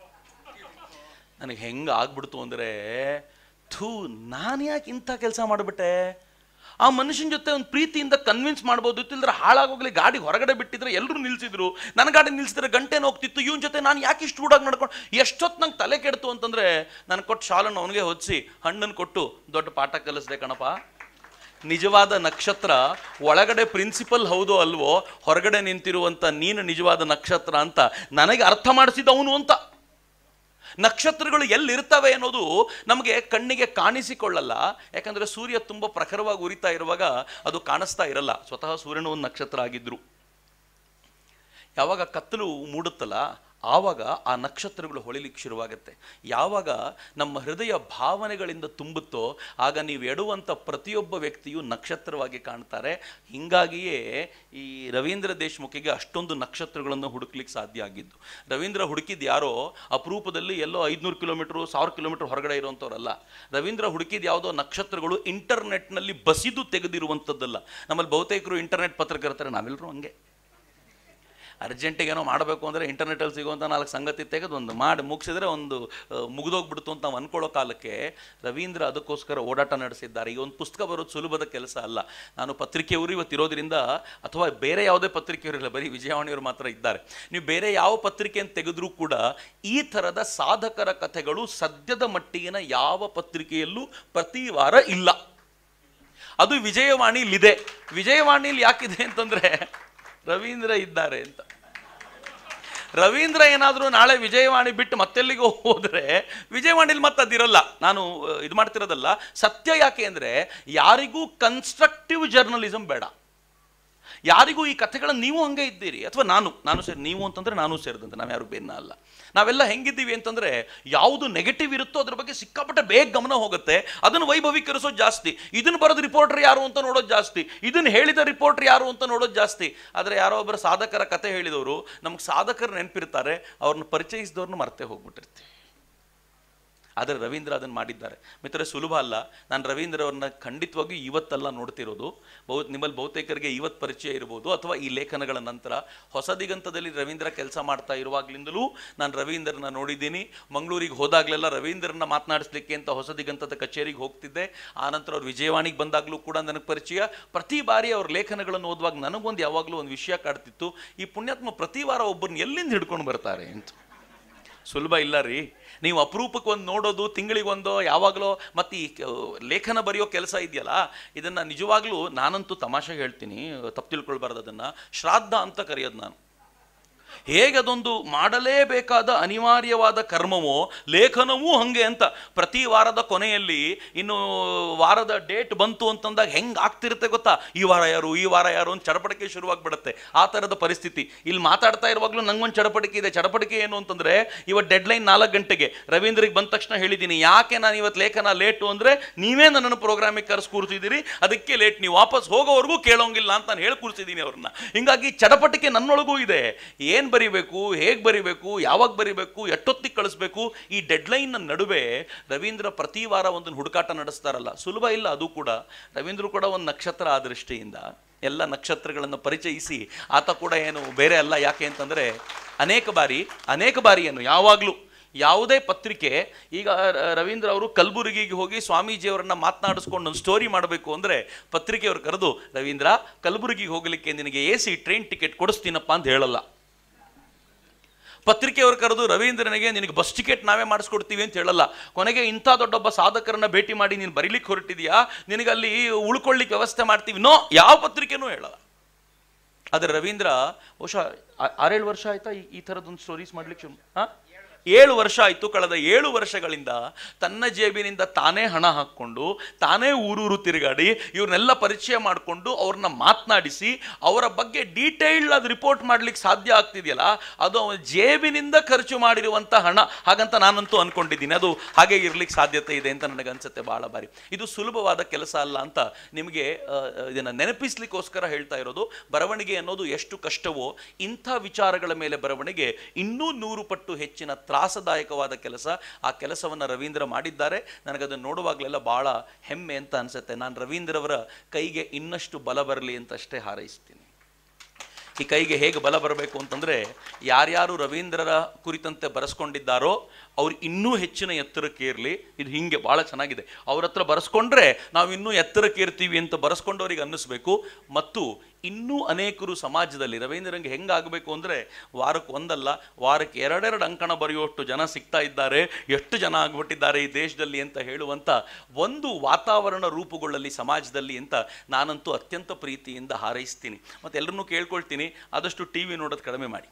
ನನಗೆ ಹೆಂಗೆ ಆಗ್ಬಿಡ್ತು ಅಂದರೆ ಥೂ ನಾನು ಯಾಕೆ ಇಂಥ ಕೆಲಸ ಮಾಡಿಬಿಟ್ಟೆ ಆ ಮನುಷ್ಯನ ಜೊತೆ ಒಂದು ಪ್ರೀತಿಯಿಂದ ಕನ್ವಿನ್ಸ್ ಮಾಡ್ಬೋದು ಇತ್ತಿಲ್ದ್ರೆ ಹಾಳಾಗೋಗ್ಲಿ ಗಾಡಿ ಹೊರಗಡೆ ಬಿಟ್ಟಿದ್ರೆ ಎಲ್ಲರೂ ನಿಲ್ಸಿದ್ರು ನನ್ನ ಗಾಡಿ ನಿಲ್ಸಿದ್ರೆ ಗಂಟೆನ ಹೋಗ್ತಿತ್ತು ಇವನ್ ಜೊತೆ ನಾನು ಯಾಕೆ ಇಷ್ಟು ರೂಢಾಗಿ ನಡ್ಕೊಂಡು ಎಷ್ಟೊತ್ತು ನಂಗೆ ತಲೆ ಕೆಡ್ತು ಅಂತಂದ್ರೆ ನಾನು ಕೊಟ್ಟು ಶಾಲನ್ನು ಅವನಿಗೆ ಹೊದಿಸಿ ಹಣ್ಣನ್ನು ಕೊಟ್ಟು ದೊಡ್ಡ ಪಾಠ ಕಲಿಸ್ದೆ ಕಣಪ್ಪ ನಿಜವಾದ ನಕ್ಷತ್ರ ಒಳಗಡೆ ಪ್ರಿನ್ಸಿಪಲ್ ಹೌದೋ ಅಲ್ವೋ ಹೊರಗಡೆ ನಿಂತಿರುವಂತ ನೀನು ನಿಜವಾದ ನಕ್ಷತ್ರ ಅಂತ ನನಗೆ ಅರ್ಥ ಮಾಡಿಸಿದವನು ಅಂತ ನಕ್ಷತ್ರಗಳು ಎಲ್ಲಿರ್ತವೆ ಅನ್ನೋದು ನಮಗೆ ಕಣ್ಣಿಗೆ ಕಾಣಿಸಿಕೊಳ್ಳಲ್ಲ ಯಾಕಂದ್ರೆ ಸೂರ್ಯ ತುಂಬ ಪ್ರಖರವಾಗಿ ಉರಿತಾ ಇರುವಾಗ ಅದು ಕಾಣಿಸ್ತಾ ಇರಲ್ಲ ಸ್ವತಃ ಸೂರ್ಯನು ಒಂದು ನಕ್ಷತ್ರ ಆಗಿದ್ರು ಯಾವಾಗ ಕತ್ತಲು ಮೂಡುತ್ತಲ್ಲ ಆವಾಗ ಆ ನಕ್ಷತ್ರಗಳು ಹೊಳಿಲಿಕ್ಕೆ ಶುರುವಾಗುತ್ತೆ ಯಾವಾಗ ನಮ್ಮ ಹೃದಯ ಭಾವನೆಗಳಿಂದ ತುಂಬುತ್ತೋ ಆಗ ನೀವು ಎಡುವಂಥ ಪ್ರತಿಯೊಬ್ಬ ವ್ಯಕ್ತಿಯು ನಕ್ಷತ್ರವಾಗಿ ಕಾಣ್ತಾರೆ ಹಿಂಗಾಗಿಯೇ ಈ ರವೀಂದ್ರ ದೇಶಮುಖಿಗೆ ಅಷ್ಟೊಂದು ನಕ್ಷತ್ರಗಳನ್ನು ಹುಡುಕ್ಲಿಕ್ಕೆ ಸಾಧ್ಯ ಆಗಿದ್ದು ರವೀಂದ್ರ ಹುಡುಕಿದ ಯಾರೋ ಅಪರೂಪದಲ್ಲಿ ಎಲ್ಲೋ ಐದುನೂರು ಕಿಲೋಮೀಟ್ರು ಸಾವಿರ ಕಿಲೋಮೀಟರ್ ಹೊರಗಡೆ ಇರುವಂಥವ್ರಲ್ಲ ರವೀಂದ್ರ ಹುಡುಕಿದ ಯಾವುದೋ ನಕ್ಷತ್ರಗಳು ಇಂಟರ್ನೆಟ್ನಲ್ಲಿ ಬಸಿದು ತೆಗೆದಿರುವಂಥದ್ದಲ್ಲ ನಮ್ಮಲ್ಲಿ ಬಹುತೇಕರು ಇಂಟರ್ನೆಟ್ ಪತ್ರಕರ್ತಾರೆ ನಾವೆಲ್ಲರೂ ಹಂಗೆ ಅರ್ಜೆಂಟಿಗೆ ಏನೋ ಮಾಡಬೇಕು ಅಂದರೆ ಇಂಟರ್ನೆಟಲ್ಲಿ ಸಿಗುವಂಥ ನಾಲ್ಕು ಸಂಗತಿ ತೆಗೆದು ಒಂದು ಮಾಡಿ ಮುಗಿಸಿದ್ರೆ ಒಂದು ಆ, ಮುಗಿದೋಗ್ಬಿಡ್ತು ಅಂತ ನಾವು ಅನ್ಕೊಳ್ಳೋ ಕಾಲಕ್ಕೆ ರವೀಂದ್ರ ಅದಕ್ಕೋಸ್ಕರ ಓಡಾಟ ನಡೆಸಿದ್ದಾರೆ ಈಗ ಒಂದು ಪುಸ್ತಕ ಬರೋದು ಸುಲಭದ ಕೆಲಸ ಅಲ್ಲ ನಾನು ಪತ್ರಿಕೆಯವರು ಇವತ್ತು ಇರೋದ್ರಿಂದ ಅಥವಾ ಬೇರೆ ಯಾವುದೇ ಪತ್ರಿಕೆಯವರಿಲ್ಲ ಬರೀ ವಿಜಯವಾಣಿಯವರು ಮಾತ್ರ ಇದ್ದಾರೆ ನೀವು ಬೇರೆ ಯಾವ ಪತ್ರಿಕೆಯನ್ನು ತೆಗೆದ್ರೂ ಕೂಡ ಈ ಥರದ ಸಾಧಕರ ಕಥೆಗಳು ಸದ್ಯದ ಮಟ್ಟಿಗಿನ ಯಾವ ಪತ್ರಿಕೆಯಲ್ಲೂ ಪ್ರತಿ ವಾರ ಇಲ್ಲ ಅದು ವಿಜಯವಾಣಿಲಿದೆ ವಿಜಯವಾಣಿಲಿ ಯಾಕಿದೆ ಅಂತಂದ್ರೆ ರವೀಂದ್ರ ಇದ್ದಾರೆ ಅಂತ ರವೀಂದ್ರ ಏನಾದರೂ ನಾಳೆ ವಿಜಯವಾಣಿ ಬಿಟ್ಟು ಮತ್ತೆಲ್ಲಿಗೋ ಹೋದರೆ ವಿಜಯವಾಣಿಲಿ ಮತ್ತೆ ಅದಿರಲ್ಲ ನಾನು ಅಹ್, ಇದು ಮಾಡ್ತಿರೋದಲ್ಲ ಸತ್ಯ ಯಾಕೆ ಅಂದರೆ ಯಾರಿಗೂ ಕನ್ಸ್ಟ್ರಕ್ಟಿವ್ ಜರ್ನಲಿಸಮ್ ಬೇಡ ಯಾರಿಗೂ ಈ ಕಥೆಗಳನ್ನು ನೀವು ಹಂಗೆ ಇದ್ದೀರಿ ಅಥವಾ ನಾನು ನಾನು ಸೇರಿ ನೀವು ಅಂತಂದ್ರೆ ನಾನು ಸೇರಿದಂತೆ ನಾವು ಯಾರು ಬೇನ ಅಲ್ಲ ನಾವೆಲ್ಲ ಹೆಂಗಿದ್ದೀವಿ ಅಂತಂದ್ರೆ ಯಾವುದು ನೆಗೆಟಿವ್ ಇರುತ್ತೋ ಅದ್ರ ಬಗ್ಗೆ ಸಿಕ್ಕಾಪಟ್ಟೆ ಬೇಗ ಗಮನ ಹೋಗುತ್ತೆ ಅದನ್ನು ವೈಭವೀಕರಿಸೋದು ಜಾಸ್ತಿ ಇದನ್ನು ಬರೋದು ರಿಪೋರ್ಟರ್ ಯಾರು ಅಂತ ನೋಡೋದು ಜಾಸ್ತಿ ಇದನ್ನು ಹೇಳಿದ ರಿಪೋರ್ಟರ್ ಯಾರು ಅಂತ ನೋಡೋದು ಜಾಸ್ತಿ ಆದರೆ ಯಾರೋ ಒಬ್ಬರು ಸಾಧಕರ ಕತೆ ಹೇಳಿದವರು ನಮ್ಗೆ ಸಾಧಕರು ನೆನಪಿರ್ತಾರೆ ಅವ್ರನ್ನ ಪರಿಚಯಿಸಿದವ್ರನ್ನ ಮರ್ತೆ ಹೋಗ್ಬಿಟ್ಟಿರ್ತೀವಿ ಆದರೆ ರವೀಂದ್ರ ಅದನ್ನು ಮಾಡಿದ್ದಾರೆ ಮಿತ್ರ ಸುಲಭ ಅಲ್ಲ ನಾನು ರವೀಂದ್ರ ಅವ್ರನ್ನ ಖಂಡಿತವಾಗಿಯೂ ಇವತ್ತೆಲ್ಲ ನೋಡ್ತಿರೋದು ಬಹು ನಿಮ್ಮಲ್ಲಿ ಬಹುತೇಕರಿಗೆ ಇವತ್ತು ಪರಿಚಯ ಇರ್ಬೋದು ಅಥವಾ ಈ ಲೇಖನಗಳ ನಂತರ ಹೊಸ ದಿಗಂತದಲ್ಲಿ ರವೀಂದ್ರ ಕೆಲಸ ಮಾಡ್ತಾ ಇರುವಾಗಲಿಂದಲೂ ನಾನು ರವೀಂದ್ರನ ನೋಡಿದ್ದೀನಿ ಮಂಗಳೂರಿಗೆ ಹೋದಾಗಲೆಲ್ಲ ರವೀಂದ್ರನ ಮಾತನಾಡಿಸ್ಲಿಕ್ಕೆ ಅಂತ ಹೊಸ ದಿಗಂತದ ಕಚೇರಿಗೆ ಹೋಗ್ತಿದ್ದೆ ಆನಂತರ ಅವ್ರು ವಿಜಯವಾಣಿಗೆ ಬಂದಾಗಲೂ ಕೂಡ ನನಗೆ ಪರಿಚಯ ಪ್ರತಿ ಬಾರಿ ಅವ್ರ ಲೇಖನಗಳನ್ನು ಓದುವಾಗ ನನಗೊಂದು ಯಾವಾಗಲೂ ಒಂದು ವಿಷಯ ಕಾಡ್ತಿತ್ತು ಈ ಪುಣ್ಯಾತ್ಮ ಪ್ರತಿ ವಾರ ಒಬ್ಬರನ್ನ ಎಲ್ಲಿಂದ ಹಿಡ್ಕೊಂಡು ಬರ್ತಾರೆ ಅಂತ ಸುಲಭ ಇಲ್ಲ ರೀ ನೀವು ಅಪರೂಪಕ್ಕೆ ಒಂದು ನೋಡೋದು ತಿಂಗಳಿಗೊಂದು ಯಾವಾಗಲೋ ಮತ್ತು ಈ ಕ- ಲೇಖನ ಬರೆಯೋ ಕೆಲಸ ಇದೆಯಲ್ಲ ಇದನ್ನು ನಿಜವಾಗ್ಲೂ ನಾನಂತೂ ತಮಾಷೆಗೆ ಹೇಳ್ತೀನಿ ತಪ್ಪು ತಿಳ್ಕೊಳ್ಬಾರ್ದು ಅದನ್ನು ಶ್ರಾದ್ದ ಅಂತ ಕರೆಯೋದು ನಾನು ಹೇಗೆ ಅದೊಂದು ಮಾಡಲೇಬೇಕಾದ ಅನಿವಾರ್ಯವಾದ ಕರ್ಮವೋ ಲೇಖನವೂ ಹಂಗೆ ಅಂತ ಪ್ರತಿ ವಾರದ ಕೊನೆಯಲ್ಲಿ ಇನ್ನು ವಾರದ ಡೇಟ್ ಬಂತು ಅಂತಂದಾಗ ಹೆಂಗೆ ಆಗ್ತಿರುತ್ತೆ ಗೊತ್ತಾ ಈ ವಾರ ಯಾರು ಈ ವಾರ ಯಾರು ಅಂತ ಚಡಪಡಿಕೆ ಶುರುವಾಗ್ಬಿಡುತ್ತೆ ಆ ಥರದ ಪರಿಸ್ಥಿತಿ ಇಲ್ಲಿ ಮಾತಾಡ್ತಾ ಇರುವಾಗಲೂ ನಂಗೊಂದು ಚಡಪಡಿಕೆ ಇದೆ ಚಡಪಡಿಕೆ ಏನು ಅಂತಂದ್ರೆ ಇವತ್ತು ಡೆಡ್ಲೈನ್ ನಾಲ್ಕು ಗಂಟೆಗೆ ರವೀಂದ್ರಿಗೆ ಬಂದ ತಕ್ಷಣ ಹೇಳಿದ್ದೀನಿ ಯಾಕೆ ನಾನು ಇವತ್ತು ಲೇಖನ ಲೇಟು ಅಂದರೆ ನೀವೇ ನನ್ನನ್ನು ಪ್ರೋಗ್ರಾಮಿಗೆ ಕರೆಸಿ ಕೂರಿಸಿದ್ದೀರಿ ಅದಕ್ಕೆ ಲೇಟ್ ನೀವು ವಾಪಸ್ ಹೋಗೋವರೆಗೂ ಕೇಳೋಂಗಿಲ್ಲ ಅಂತ ನಾನು ಹೇಳಿ ಕೂರಿಸಿದ್ದೀನಿ ಅವ್ರನ್ನ ಹಿಂಗಾಗಿ ಚಡಪಟಿಕೆ ನನ್ನೊಳಗೂ ಇದೆ ಏನು ಬರಿಬೇಕು ಹೇಗೆ ಬರಿಬೇಕು ಯಾವಾಗ ಬರಿಬೇಕು ಎಷ್ಟೊತ್ತಿಗೆ ಕಳಿಸ್ಬೇಕು ಈ ಡೆಡ್ಲೈನ್ ನಡುವೆ ರವೀಂದ್ರ ಪ್ರತಿ ವಾರ ಒಂದನ್ನು ಹುಡುಕಾಟ ನಡೆಸ್ತಾರಲ್ಲ ಸುಲಭ ಇಲ್ಲ ಅದು ಕೂಡ ರವೀಂದ್ರ ಕೂಡ ಒಂದು ನಕ್ಷತ್ರ ಆ ದೃಷ್ಟಿಯಿಂದ ಎಲ್ಲ ನಕ್ಷತ್ರಗಳನ್ನು ಪರಿಚಯಿಸಿ ಆತ ಕೂಡ ಏನು ಬೇರೆ ಅಲ್ಲ ಯಾಕೆ ಅಂತಂದರೆ ಅನೇಕ ಬಾರಿ ಅನೇಕ ಬಾರಿ ಏನು ಯಾವಾಗಲೂ ಯಾವುದೇ ಪತ್ರಿಕೆ ಈಗ ರ- ರವೀಂದ್ರ ಅವರು ಕಲಬುರಗಿಗೆ ಹೋಗಿ ಸ್ವಾಮೀಜಿಯವರನ್ನ ಮಾತನಾಡಿಸ್ಕೊಂಡು ಒಂದು ಸ್ಟೋರಿ ಮಾಡಬೇಕು ಅಂದರೆ ಪತ್ರಿಕೆಯವರು ಕರೆದು ರವೀಂದ್ರ ಕಲಬುರಗಿಗೆ ಹೋಗಲಿಕ್ಕೆ ನಿನಗೆ ಎ ಸಿ ಟ್ರೈನ್ ಟಿಕೆಟ್ ಕೊಡಿಸ್ತೀನಪ್ಪ ಅಂತ ಹೇಳಲ್ಲ ಪತ್ರಿಕೆಯವರು ಕರೆದು ರವೀಂದ್ರನಿಗೆ ನಿನಗೆ ಬಸ್ ಟಿಕೆಟ್ ನಾವೇ ಮಾಡಿಸ್ಕೊಡ್ತೀವಿ ಅಂತ ಹೇಳಲ್ಲ ಕೊನೆಗೆ ಇಂಥ ದೊಡ್ಡೊಬ್ಬ ಸಾಧಕರನ್ನ ಭೇಟಿ ಮಾಡಿ ನೀನು ಬರೀಲಿಕ್ಕೆ ಹೊರಟಿದೆಯಾ ನಿನಗೆ ಅಲ್ಲಿ ಉಳ್ಕೊಳ್ಳಿಕ್ಕೆ ವ್ಯವಸ್ಥೆ ಮಾಡ್ತೀವಿ ನೋ ಯಾವ ಪತ್ರಿಕೆನೂ ಹೇಳಲ್ಲ ಆದರೆ ರವೀಂದ್ರ ಬಹುಶಃ ಆ- ಆರೇಳು ವರ್ಷ ಆಯ್ತಾ ಈ- ಈ ಥರದೊಂದು ಸ್ಟೋರೀಸ್ ಮಾಡ್ಲಿಕ್ಕೆ ಶುರು ಹಾ ಏಳು ವರ್ಷ ಆಯಿತು ಕಳೆದ ಏಳು ವರ್ಷಗಳಿಂದ ತನ್ನ ಜೇಬಿನಿಂದ ತಾನೇ ಹಣ ಹಾಕ್ಕೊಂಡು ತಾನೇ ಊರೂರು ತಿರುಗಾಡಿ ಇವ್ರನ್ನೆಲ್ಲ ಪರಿಚಯ ಮಾಡಿಕೊಂಡು ಅವ್ರನ್ನ ಮಾತನಾಡಿಸಿ ಅವರ ಬಗ್ಗೆ ಡೀಟೇಲ್ಡ್ ಅದು ರಿಪೋರ್ಟ್ ಮಾಡ್ಲಿಕ್ಕೆ ಸಾಧ್ಯ ಆಗ್ತಿದೆಯಲ್ಲ ಅದು ಅವನ ಜೇಬಿನಿಂದ ಖರ್ಚು ಮಾಡಿರುವಂಥ ಹಣ ಹಾಗಂತ ನಾನಂತೂ ಅನ್ಕೊಂಡಿದ್ದೀನಿ ಅದು ಹಾಗೆ ಇರ್ಲಿಕ್ಕೆ ಸಾಧ್ಯತೆ ಇದೆ ಅಂತ ನನಗೆ ಅನ್ಸುತ್ತೆ ಬಹಳ ಬಾರಿ ಇದು ಸುಲಭವಾದ ಕೆಲಸ ಅಲ್ಲ ಅಂತ ನಿಮಗೆ ಆ, ಇದನ್ನ ನೆನಪಿಸ್ಲಿಕ್ಕೋಸ್ಕರ ಹೇಳ್ತಾ ಇರೋದು ಬರವಣಿಗೆ ಅನ್ನೋದು ಎಷ್ಟು ಕಷ್ಟವೋ ಇಂಥ ವಿಚಾರಗಳ ಮೇಲೆ ಬರವಣಿಗೆ ಇನ್ನೂ ನೂರು ಪಟ್ಟು ಹೆಚ್ಚಿನ ತ್ರಾಸದಾಯಕವಾದ ಕೆಲಸ ಆ ಕೆಲಸವನ್ನು ರವೀಂದ್ರ ಮಾಡಿದ್ದಾರೆ ನನಗದನ್ನು ನೋಡುವಾಗಲೆಲ್ಲ ಬಹಳ ಹೆಮ್ಮೆ ಅಂತ ಅನ್ಸುತ್ತೆ ನಾನು ರವೀಂದ್ರವರ ಕೈಗೆ ಇನ್ನಷ್ಟು ಬಲ ಬರಲಿ ಅಂತ ಅಷ್ಟೇ ಹಾರೈಸ್ತೀನಿ ಈ ಕೈಗೆ ಹೇಗೆ ಬಲ ಬರಬೇಕು ಅಂತಂದ್ರೆ ಯಾರ್ಯಾರು ರವೀಂದ್ರರ ಕುರಿತಂತೆ ಬರೆಸ್ಕೊಂಡಿದ್ದಾರೋ ಅವ್ರು ಇನ್ನೂ ಹೆಚ್ಚಿನ ಎತ್ತರಕ್ಕೆ ಇರಲಿ ಇದು ಹಿಂಗೆ ಭಾಳ ಚೆನ್ನಾಗಿದೆ ಅವ್ರ ಹತ್ರ ಬರೆಸ್ಕೊಂಡ್ರೆ ನಾವು ಇನ್ನೂ ಎತ್ತರಕ್ಕೆ ಇರ್ತೀವಿ ಅಂತ ಬರೆಸ್ಕೊಂಡವ್ರಿಗೆ ಅನ್ನಿಸ್ಬೇಕು ಮತ್ತು ಇನ್ನೂ ಅನೇಕರು ಸಮಾಜದಲ್ಲಿ ರವೀಂದ್ರಂಗೆ ಹೆಂಗಾಗಬೇಕು ಅಂದರೆ ವಾರಕ್ಕೆ ಒಂದಲ್ಲ ವಾರಕ್ಕೆ ಎರಡೆರಡು ಅಂಕಣ ಬರೆಯುವಷ್ಟು ಜನ ಸಿಗ್ತಾ ಇದ್ದಾರೆ ಎಷ್ಟು ಜನ ಆಗ್ಬಿಟ್ಟಿದ್ದಾರೆ ಈ ದೇಶದಲ್ಲಿ ಅಂತ ಹೇಳುವಂಥ ಒಂದು ವಾತಾವರಣ ರೂಪುಗೊಳ್ಳಲಿ ಸಮಾಜದಲ್ಲಿ ಅಂತ ನಾನಂತೂ ಅತ್ಯಂತ ಪ್ರೀತಿಯಿಂದ ಹಾರೈಸ್ತೀನಿ ಮತ್ತು ಎಲ್ಲರನ್ನೂ ಕೇಳ್ಕೊಳ್ತೀನಿ ಆದಷ್ಟು ಟಿ ವಿ ನೋಡೋದು ಕಡಿಮೆ ಮಾಡಿ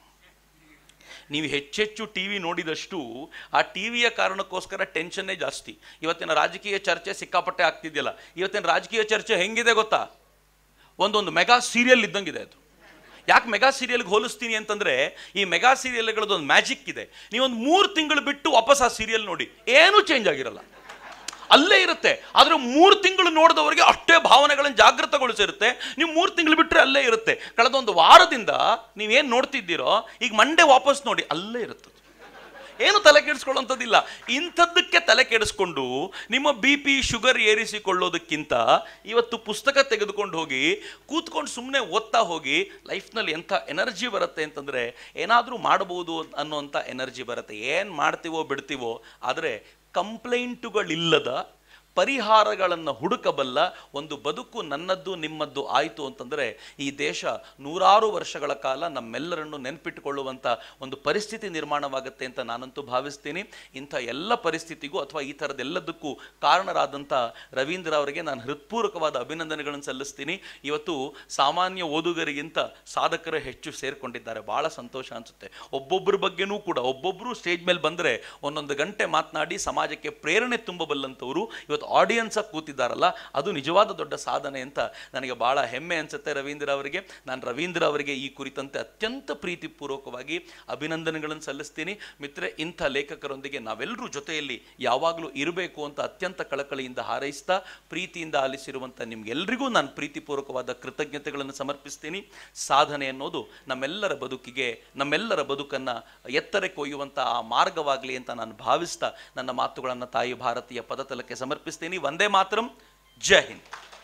ನೀವು ಹೆಚ್ಚೆಚ್ಚು ಟಿ ವಿ ನೋಡಿದಷ್ಟು ಆ ಟಿ ವಿಯ ಕಾರಣಕ್ಕೋಸ್ಕರ ಟೆನ್ಷನ್ನೇ ಜಾಸ್ತಿ ಇವತ್ತಿನ ರಾಜಕೀಯ ಚರ್ಚೆ ಸಿಕ್ಕಾಪಟ್ಟೆ ಆಗ್ತಿದೆಯಲ್ಲ ಇವತ್ತಿನ ರಾಜಕೀಯ ಚರ್ಚೆ ಹೆಂಗಿದೆ ಗೊತ್ತಾ ಒಂದೊಂದು ಮೆಗಾ ಸೀರಿಯಲ್ ಇದ್ದಂಗಿದೆ ಅದು ಯಾಕೆ ಮೆಗಾ ಸೀರಿಯಲ್ಗೆ ಹೋಲಿಸ್ತೀನಿ ಅಂತಂದ್ರೆ ಈ ಮೆಗಾ ಸೀರಿಯಲ್ಗಳದ್ದು ಒಂದು ಮ್ಯಾಜಿಕ್ ಇದೆ ನೀವೊಂದು ಮೂರು ತಿಂಗಳು ಬಿಟ್ಟು ವಾಪಸ್ ಆ ಸೀರಿಯಲ್ ನೋಡಿ ಏನೂ ಚೇಂಜ್ ಆಗಿರಲ್ಲ ಅಲ್ಲೇ ಇರುತ್ತೆ ಆದ್ರೆ ಮೂರು ತಿಂಗಳು ನೋಡಿದವರಿಗೆ ಅಷ್ಟೇ ಭಾವನೆಗಳನ್ನು ಜಾಗೃತಗೊಳಿಸಿರುತ್ತೆ ನೀವು ಮೂರು ತಿಂಗಳು ಬಿಟ್ಟರೆ ಅಲ್ಲೇ ಇರುತ್ತೆ ಕಳೆದ ಒಂದು ವಾರದಿಂದ ನೀವೇನು ನೋಡ್ತಿದ್ದೀರೋ ಈಗ ಮಂಡೆ ವಾಪಸ್ ನೋಡಿ ಅಲ್ಲೇ ಇರುತ್ತೆ ಏನು ತಲೆ ಕೆಡಿಸ್ಕೊಳ್ಳೋಂಥದ್ದಿಲ್ಲ ಇಂಥದ್ದಕ್ಕೆ ತಲೆ ಕೆಡಿಸ್ಕೊಂಡು ನಿಮ್ಮ ಬಿ ಪಿ ಶುಗರ್ ಏರಿಸಿಕೊಳ್ಳೋದಕ್ಕಿಂತ ಇವತ್ತು ಪುಸ್ತಕ ತೆಗೆದುಕೊಂಡು ಹೋಗಿ ಕೂತ್ಕೊಂಡು ಸುಮ್ಮನೆ ಓದ್ತಾ ಹೋಗಿ ಲೈಫ್ನಲ್ಲಿ ಎಂಥ ಎನರ್ಜಿ ಬರುತ್ತೆ ಅಂತಂದರೆ ಏನಾದರೂ ಮಾಡಬಹುದು ಅನ್ನೋಂಥ ಎನರ್ಜಿ ಬರುತ್ತೆ ಏನು ಮಾಡ್ತೀವೋ ಬಿಡ್ತೀವೋ ಆದರೆ ಕಂಪ್ಲೇಂಟುಗಳಿಲ್ಲದ ಪರಿಹಾರಗಳನ್ನು ಹುಡುಕಬಲ್ಲ ಒಂದು ಬದುಕು ನನ್ನದ್ದು ನಿಮ್ಮದ್ದು ಆಯಿತು ಅಂತಂದರೆ ಈ ದೇಶ ನೂರಾರು ವರ್ಷಗಳ ಕಾಲ ನಮ್ಮೆಲ್ಲರನ್ನು ನೆನಪಿಟ್ಟುಕೊಳ್ಳುವಂಥ ಒಂದು ಪರಿಸ್ಥಿತಿ ನಿರ್ಮಾಣವಾಗುತ್ತೆ ಅಂತ ನಾನಂತೂ ಭಾವಿಸ್ತೀನಿ ಇಂಥ ಎಲ್ಲ ಪರಿಸ್ಥಿತಿಗೂ ಅಥವಾ ಈ ಥರದ್ದೆಲ್ಲದಕ್ಕೂ ಕಾರಣರಾದಂಥ ರವೀಂದ್ರ ಅವರಿಗೆ ನಾನು ಹೃತ್ಪೂರ್ವಕವಾದ ಅಭಿನಂದನೆಗಳನ್ನು ಸಲ್ಲಿಸ್ತೀನಿ ಇವತ್ತು ಸಾಮಾನ್ಯ ಓದುಗರಿಗಿಂತ ಸಾಧಕರು ಹೆಚ್ಚು ಸೇರಿಕೊಂಡಿದ್ದಾರೆ ಭಾಳ ಸಂತೋಷ ಅನಿಸುತ್ತೆ ಒಬ್ಬೊಬ್ಬರ ಬಗ್ಗೆನೂ ಕೂಡ ಒಬ್ಬೊಬ್ಬರು ಸ್ಟೇಜ್ ಮೇಲೆ ಬಂದರೆ ಒಂದೊಂದು ಗಂಟೆ ಮಾತನಾಡಿ ಸಮಾಜಕ್ಕೆ ಪ್ರೇರಣೆ ತುಂಬಬಲ್ಲಂಥವ್ರು ಇವತ್ತು ಆಡಿಯನ್ಸ್ ಆಗಿ ಕೂತಿದ್ದಾರಲ್ಲ ಅದು ನಿಜವಾದ ದೊಡ್ಡ ಸಾಧನೆ ಅಂತ ನನಗೆ ಬಹಳ ಹೆಮ್ಮೆ ಅನ್ಸುತ್ತೆ ರವೀಂದ್ರ ಅವರಿಗೆ ನಾನು ರವೀಂದ್ರ ಅವರಿಗೆ ಈ ಕುರಿತಂತೆ ಅತ್ಯಂತ ಪ್ರೀತಿಪೂರ್ವಕವಾಗಿ ಅಭಿನಂದನೆಗಳನ್ನು ಸಲ್ಲಿಸ್ತೀನಿ ಮಿತ್ರೆ ಇಂಥ ಲೇಖಕರೊಂದಿಗೆ ನಾವೆಲ್ಲರೂ ಜೊತೆಯಲ್ಲಿ ಯಾವಾಗಲೂ ಇರಬೇಕು ಅಂತ ಅತ್ಯಂತ ಕಳಕಳಿಯಿಂದ ಹಾರೈಸ್ತಾ ಪ್ರೀತಿಯಿಂದ ಆಲಿಸಿರುವಂಥ ನಿಮ್ಗೆಲ್ರಿಗೂ ನಾನು ಪ್ರೀತಿಪೂರ್ವಕವಾದ ಕೃತಜ್ಞತೆಗಳನ್ನು ಸಮರ್ಪಿಸ್ತೀನಿ ಸಾಧನೆ ಅನ್ನೋದು ನಮ್ಮೆಲ್ಲರ ಬದುಕಿಗೆ ನಮ್ಮೆಲ್ಲರ ಬದುಕನ್ನು ಎತ್ತರಕ್ಕೆ ಒಯ್ಯುವಂಥ ಆ ಮಾರ್ಗವಾಗಲಿ ಅಂತ ನಾನು ಭಾವಿಸ್ತಾ ನನ್ನ ಮಾತುಗಳನ್ನು ತಾಯಿ ಭಾರತೀಯ ಪದತಲಕ್ಕೆ ಸಮರ್ಪಿಸ್ತೀನಿ ವಂದೇ ಮಾತರಂ ಜೈ ಹಿಂದ್